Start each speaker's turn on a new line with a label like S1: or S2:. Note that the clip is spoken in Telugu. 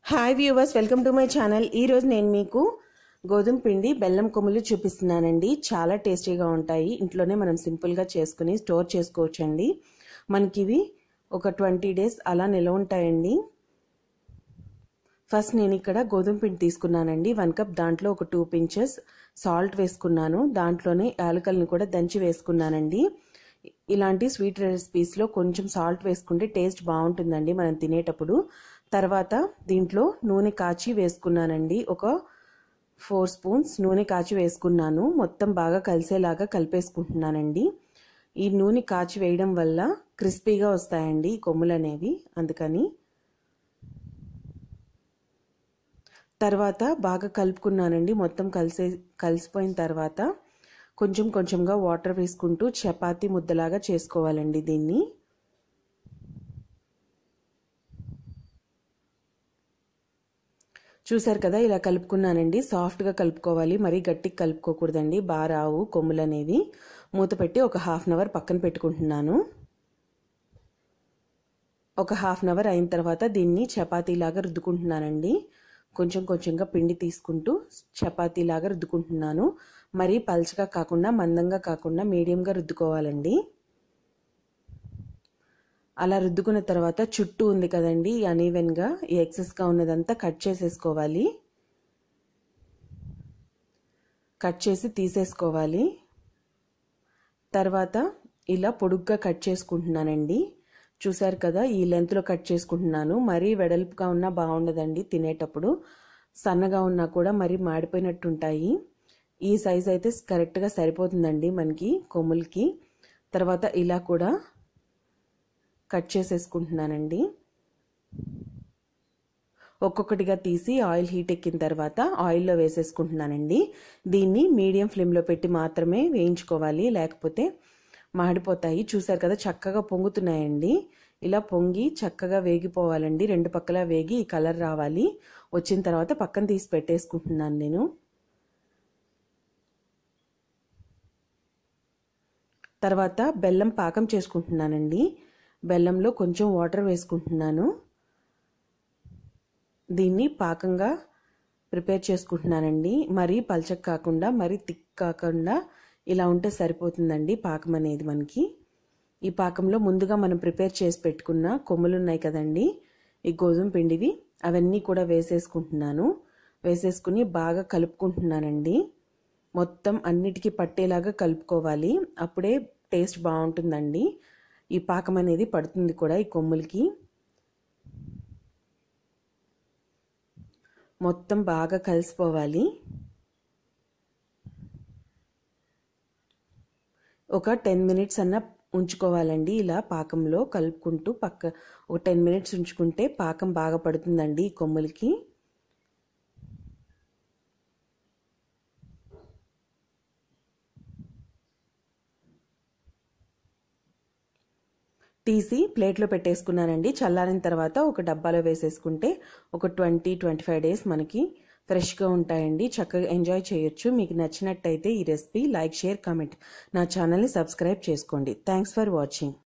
S1: hi viewers welcome to my channel ఈరోజు నేను మీకు గోధుమ పిండి బెల్లం కొమ్ములు చూపిస్తున్నానండి చాలా టేస్టీగా ఉంటాయి ఇంట్లోనే మనం సింపుల్గా చేసుకుని స్టోర్ చేసుకోవచ్చండి మనకి ఇవి ఒక ట్వంటీ డేస్ అలా నిలవ ఉంటాయండి ఫస్ట్ నేను ఇక్కడ గోధుమ పిండి తీసుకున్నానండి వన్ కప్ దాంట్లో ఒక టూ పించెస్ సాల్ట్ వేసుకున్నాను దాంట్లోనే యాలకల్ని కూడా దంచి వేసుకున్నానండి ఇలాంటి స్వీట్ రెసిపీస్లో కొంచెం సాల్ట్ వేసుకుంటే టేస్ట్ బాగుంటుందండి మనం తినేటప్పుడు తర్వాత దీంట్లో నూనె కాచి వేసుకున్నానండి ఒక ఫోర్ స్పూన్స్ నూనె కాచి వేసుకున్నాను మొత్తం బాగా కలిసేలాగా కలిపేసుకుంటున్నానండి ఈ నూనె కాచి వేయడం వల్ల క్రిస్పీగా వస్తాయండి కొమ్ములు అనేవి అందుకని తర్వాత బాగా కలుపుకున్నానండి మొత్తం కలిసే కలిసిపోయిన తర్వాత కొంచెం కొంచెంగా వాటర్ వేసుకుంటూ చపాతీ ముద్దలాగా చేసుకోవాలండి దీన్ని చూసారు కదా ఇలా కలుపుకున్నానండి సాఫ్ట్గా కలుపుకోవాలి మరీ గట్టిగా కలుపుకోకూడదండి బాగా రావు కొమ్ములు అనేవి మూత పెట్టి ఒక హాఫ్ అన్ అవర్ పక్కన పెట్టుకుంటున్నాను ఒక హాఫ్ అన్ అవర్ అయిన తర్వాత దీన్ని చపాతీలాగా రుద్దుకుంటున్నానండి కొంచెం కొంచెంగా పిండి తీసుకుంటూ చపాతీలాగా రుద్దుకుంటున్నాను మరీ పల్చగా కాకుండా మందంగా కాకుండా మీడియంగా రుద్దుకోవాలండి అలా రుద్దుకున్న తర్వాత చుట్టూ ఉంది కదండి అనీవెన్గా ఈ ఎక్సెస్గా ఉన్నదంతా కట్ చేసేసుకోవాలి కట్ చేసి తీసేసుకోవాలి తర్వాత ఇలా పొడుగ్గా కట్ చేసుకుంటున్నానండి చూసారు కదా ఈ లెంత్లో కట్ చేసుకుంటున్నాను మరీ వెడల్పుగా ఉన్నా బాగుండదండి తినేటప్పుడు సన్నగా ఉన్నా కూడా మరీ మాడిపోయినట్టు ఉంటాయి ఈ సైజ్ అయితే కరెక్ట్గా సరిపోతుందండి మనకి కొమ్ములకి తర్వాత ఇలా కూడా కట్ చేసేసుకుంటున్నానండి ఒక్కొక్కటిగా తీసి ఆయిల్ హీట్ ఎక్కిన తర్వాత ఆయిల్లో వేసేసుకుంటున్నానండి దీన్ని మీడియం ఫ్లేమ్లో పెట్టి మాత్రమే వేయించుకోవాలి లేకపోతే మాడిపోతాయి చూసారు కదా చక్కగా పొంగుతున్నాయండి ఇలా పొంగి చక్కగా వేగిపోవాలండి రెండు పక్కల వేగి ఈ కలర్ రావాలి వచ్చిన తర్వాత పక్కన తీసి పెట్టేసుకుంటున్నాను నేను తర్వాత బెల్లం పాకం చేసుకుంటున్నానండి బెల్లంలో కొంచెం వాటర్ వేసుకుంటున్నాను దీన్ని పాకంగా ప్రిపేర్ చేసుకుంటున్నానండి మరీ పల్చక్ కాకుండా మరీ థిక్ కాకుండా ఇలా ఉంటే సరిపోతుందండి పాకం అనేది మనకి ఈ పాకంలో ముందుగా మనం ప్రిపేర్ చేసి పెట్టుకున్న కొమ్ములు ఉన్నాయి కదండి ఈ గోధుమ పిండివి అవన్నీ కూడా వేసేసుకుంటున్నాను వేసేసుకుని బాగా కలుపుకుంటున్నానండి మొత్తం అన్నిటికీ పట్టేలాగా కలుపుకోవాలి అప్పుడే టేస్ట్ బాగుంటుందండి ఈ పాకం అనేది పడుతుంది కూడా ఈ కొమ్ములకి మొత్తం బాగా కలిసిపోవాలి ఒక టెన్ మినిట్స్ అన్న ఉంచుకోవాలండి ఇలా పాకంలో కలుపుకుంటూ పక్క ఒక టెన్ మినిట్స్ ఉంచుకుంటే పాకం బాగా పడుతుందండి ఈ కొమ్ములకి తీసి ప్లేట్లో పెట్టేసుకున్నానండి చల్లారిన తర్వాత ఒక డబ్బాలో వేసేసుకుంటే ఒక ట్వంటీ ట్వంటీ ఫైవ్ డేస్ మనకి ఫ్రెష్గా ఉంటాయండి చక్కగా ఎంజాయ్ చేయొచ్చు మీకు నచ్చినట్టయితే ఈ రెసిపీ లైక్ షేర్ కామెంట్ నా ఛానల్ని సబ్స్క్రైబ్ చేసుకోండి థ్యాంక్స్ ఫర్ వాచింగ్